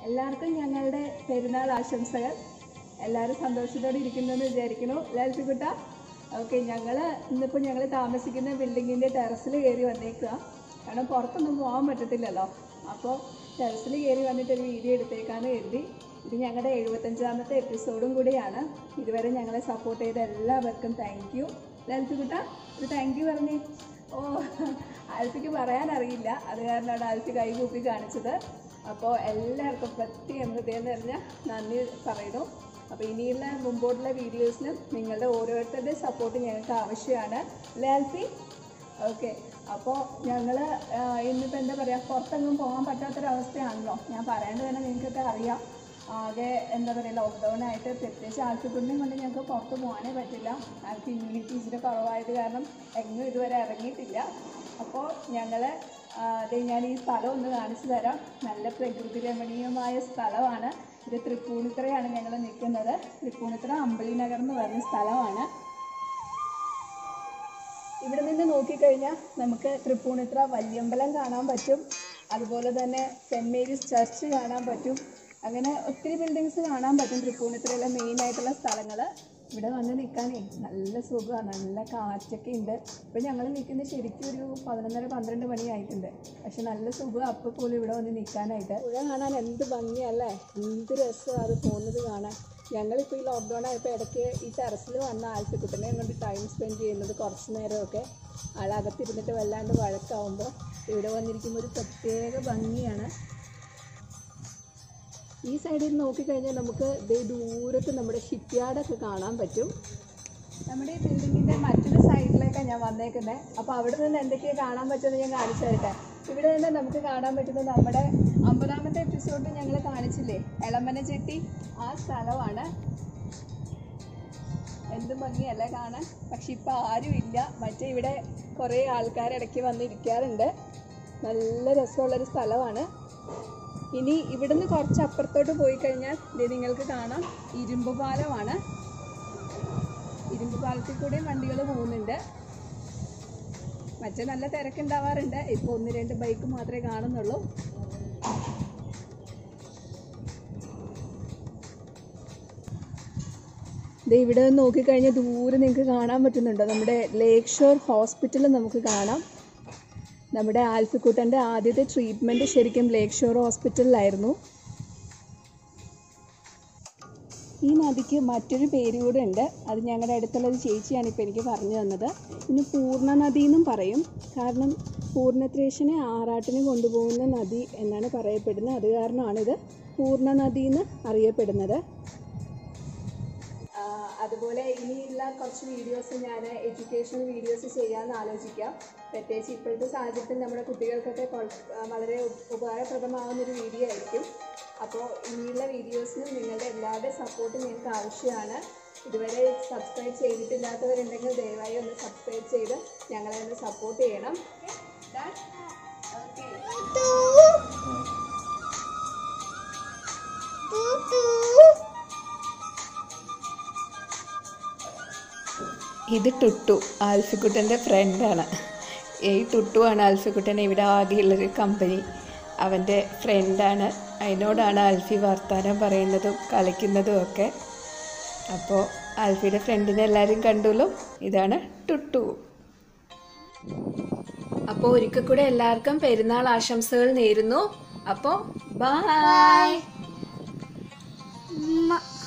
എല്ലാവർക്കും ഞങ്ങളുടെ പെരുന്നാൾ ആശംസകൾ എല്ലാവരും സന്തോഷത്തോടെ ഇരിക്കുന്നെന്ന് വിചാരിക്കുന്നു ലാൽസിക്കുട്ട ഓക്കെ ഞങ്ങൾ ഇന്നിപ്പോൾ ഞങ്ങൾ താമസിക്കുന്ന ബിൽഡിങ്ങിൻ്റെ ടെറസിൽ കയറി വന്നേക്കുക കാരണം പുറത്തൊന്നും പോകാൻ പറ്റത്തില്ലല്ലോ അപ്പോൾ ടെറസിൽ കയറി വന്നിട്ട് ഒരു വീഡിയോ എടുത്തേക്കാന്ന് കരുതി ഇത് ഞങ്ങളുടെ എഴുപത്തഞ്ചാമത്തെ എപ്പിസോഡും കൂടിയാണ് ഇതുവരെ ഞങ്ങളെ സപ്പോർട്ട് ചെയ്ത എല്ലാവർക്കും താങ്ക് യു ലാൽസിക്കുട്ട ഒരു താങ്ക് യു പറഞ്ഞേ ഓ ആൽഫിക്ക് പറയാൻ അറിയില്ല അത് കാരണമാണ് ആൽഫി കൈ കൂപ്പി കാണിച്ചത് അപ്പോൾ എല്ലാവർക്കും പ്രത്യേകം ഹൃദയം നിറഞ്ഞ നന്ദി പറയുന്നു അപ്പോൾ ഇനിയുള്ള മുമ്പോട്ടുള്ള വീഡിയോസിനും നിങ്ങളുടെ ഓരോരുത്തരുടെ സപ്പോർട്ട് ഞങ്ങൾക്ക് ആവശ്യമാണ് അല്ലേ ആൽഫി ഓക്കെ അപ്പോൾ ഞങ്ങൾ ഇന്നിപ്പോൾ എന്താ പറയുക പുറത്തെങ്ങും പോകാൻ പറ്റാത്തൊരവസ്ഥയാണല്ലോ ഞാൻ പറയാണ്ട് തന്നെ നിങ്ങൾക്കൊക്കെ അറിയാം ആകെ എന്താ പറയുക ലോക്ക്ഡൗൺ ആയിട്ട് പ്രത്യേകിച്ച് ആൾക്കുട്ടിനെയും കൊണ്ട് ഞങ്ങൾക്ക് പുറത്ത് പോകാനേ പറ്റില്ല ആൾക്ക് ഇമ്മ്യൂണിറ്റി ഇച്ചിരി കുറവായത് കാരണം എങ്ങും ഇതുവരെ ഇറങ്ങിയിട്ടില്ല അപ്പോൾ ഞങ്ങൾ ഞാൻ ഈ സ്ഥലം ഒന്ന് കാണിച്ചു തരാം നല്ല പ്രകൃതി രമണീയമായ സ്ഥലമാണ് ഇത് തൃപ്പൂണിത്തറയാണ് ഞങ്ങൾ നിൽക്കുന്നത് തൃപ്പൂണിത്തറ അമ്പളി നഗർ എന്ന് പറഞ്ഞ സ്ഥലമാണ് ഇവിടെ നിന്ന് നോക്കിക്കഴിഞ്ഞാൽ നമുക്ക് തൃപ്പൂണിത്തറ വല്യമ്പലം കാണാൻ പറ്റും അതുപോലെ തന്നെ സെൻറ് മേരീസ് ചർച്ച് കാണാൻ പറ്റും അങ്ങനെ ഒത്തിരി ബിൽഡിങ്സ് കാണാൻ പറ്റും തൃപ്പൂണിത്തറയിലെ മെയിൻ ആയിട്ടുള്ള സ്ഥലങ്ങൾ ഇവിടെ വന്ന് നിൽക്കാനേ നല്ല സുഖമാണ് നല്ല കാറ്റൊക്കെ ഉണ്ട് ഇപ്പം ഞങ്ങൾ നിൽക്കുന്നത് ശരിക്കും ഒരു പതിനൊന്നര പന്ത്രണ്ട് മണിയായിട്ടുണ്ട് പക്ഷെ നല്ല സുഖം അപ്പോൾ പോലും ഇവിടെ വന്ന് നിൽക്കാനായിട്ട് പുഴ കാണാൻ എന്ത് ഭംഗിയല്ലേ എന്ത് രസമാണ് അത് പോകുന്നത് കാണാൻ ഞങ്ങളിപ്പോൾ ഈ ലോക്ക്ഡൗൺ ആയപ്പോൾ ഇടയ്ക്ക് ഈ ടെറസിൽ വന്ന ആൽഫിക്കുട്ടനെ കൊണ്ട് ടൈം സ്പെൻഡ് ചെയ്യുന്നത് കുറച്ച് നേരമൊക്കെ ആളകത്തിരുന്നിട്ട് വല്ലാണ്ട് വഴക്കാവുമ്പോൾ ഇവിടെ വന്നിരിക്കുമ്പോൾ ഒരു പ്രത്യേക ഭംഗിയാണ് ഈ സൈഡിൽ നോക്കിക്കഴിഞ്ഞാൽ നമുക്ക് ദേ ദൂരത്ത് നമ്മുടെ ഷിപ്പ്യാർഡൊക്കെ കാണാൻ പറ്റും നമ്മുടെ ഈ ബിൽഡിങ്ങിൻ്റെ മറ്റൊരു സൈഡിലേക്കാണ് ഞാൻ വന്നേക്കുന്നത് അപ്പോൾ അവിടെ നിന്ന് എന്തൊക്കെയാണ് കാണാൻ പറ്റുമെന്ന് ഞാൻ കാണിച്ചു തരട്ടെ ഇവിടെ നിന്ന് നമുക്ക് കാണാൻ പറ്റുന്നത് നമ്മുടെ അമ്പതാമത്തെ എപ്പിസോഡിൽ ഞങ്ങൾ കാണിച്ചില്ലേ എളമന ചെട്ടി ആ സ്ഥലമാണ് എന്ത് ഭംഗിയല്ലേ കാണാൻ പക്ഷെ ഇപ്പം ആരും ഇല്ല മറ്റേ ഇവിടെ കുറേ ആൾക്കാർ ഇടയ്ക്ക് വന്ന് ഇരിക്കാറുണ്ട് നല്ല രസമുള്ളൊരു സ്ഥലമാണ് ഇനി ഇവിടുന്ന് കുറച്ച് അപ്പുറത്തോട്ട് പോയി കഴിഞ്ഞാൽ ദേ നിങ്ങൾക്ക് കാണാം ഇരുമ്പ് പാലമാണ് ഇരുമ്പ് പാലത്തിൽ കൂടെയും വണ്ടികൾ പോകുന്നുണ്ട് മറ്റേ നല്ല തിരക്കുണ്ടാവാറുണ്ട് ഇപ്പോൾ ഒന്ന് രണ്ട് ബൈക്ക് മാത്രമേ കാണുന്നുള്ളൂ ദേ ഇവിടെ നിന്ന് നോക്കിക്കഴിഞ്ഞാൽ ദൂരെ നിങ്ങൾക്ക് കാണാൻ പറ്റുന്നുണ്ടോ നമ്മുടെ ലേക്ക് ഷോർ ഹോസ്പിറ്റൽ നമുക്ക് കാണാം നമ്മുടെ ആൽഫിക്കുട്ടൻ്റെ ആദ്യത്തെ ട്രീറ്റ്മെൻറ്റ് ശരിക്കും ലേക്ക് ഷോർ ഹോസ്പിറ്റലിലായിരുന്നു ഈ നദിക്ക് മറ്റൊരു പേര് കൂടെ ഉണ്ട് അത് ഞങ്ങളുടെ അടുത്തുള്ള ഒരു ചേച്ചിയാണ് ഇപ്പോൾ എനിക്ക് പറഞ്ഞു തന്നത് പിന്നെ പൂർണ്ണ നദി എന്നും പറയും കാരണം പൂർണ്ണത്രേശനെ ആറാട്ടിന് കൊണ്ടുപോകുന്ന നദി എന്നാണ് പറയപ്പെടുന്നത് അത് കാരണമാണിത് പൂർണ്ണ നദി എന്ന് അറിയപ്പെടുന്നത് ആ, അതുപോലെ ഇനിയുള്ള കുറച്ച് വീഡിയോസ് ഞാൻ എഡ്യൂക്കേഷണൽ വീഡിയോസ് ചെയ്യാമെന്ന് ആലോചിക്കാം പ്രത്യേകിച്ച് ഇപ്പോഴത്തെ സാഹചര്യത്തിൽ നമ്മുടെ കുട്ടികൾക്കൊക്കെ കൊൾ- ആ, വളരെ ഉപ- ഉപകാരപ്രദമാവുന്ന ഒരു വീഡിയോ ആയിരിക്കും അപ്പോൾ ഇനിയുള്ള വീഡിയോസിന് നിങ്ങളുടെ എല്ലാവരുടെയും സപ്പോർട്ട് ഞങ്ങൾക്ക് ആവശ്യമാണ് ഇതുവരെ സബ്സ്ക്രൈബ് ചെയ്തിട്ടില്ലാത്തവരുണ്ടെങ്കിൽ ദയവായി ഒന്ന് സബ്സ്ക്രൈബ് ചെയ്ത് ഞങ്ങളെ ഒന്ന് സപ്പോർട്ട് ചെയ്യണം ഓക്കെ ഇത് ടുട്ടു ആൽഫിക്കുട്ടൻ്റെ ഫ്രണ്ടാണ് ഈ ടുട്ടു ആണ് ആൽഫിക്കുട്ടൻ ഇവിടെ ആകെയുള്ളൊരു കമ്പനി അവൻ്റെ ഫ്രണ്ടാണ് അതിനോടാണ് ആൽഫി വർത്താനം പറയുന്നതും കളിക്കുന്നതും ഒക്കെ അപ്പോൾ ആൽഫിയുടെ ഫ്രണ്ടിനെ എല്ലാവരും കണ്ടുല്ലോ ഇതാണ് ടുട്ടു അപ്പോൾ ഒരിക്കൽ കൂടെ എല്ലാവർക്കും പെരുന്നാൾ ആശംസകൾ നേരുന്നു അപ്പോൾ ബായ് ഉമ്മ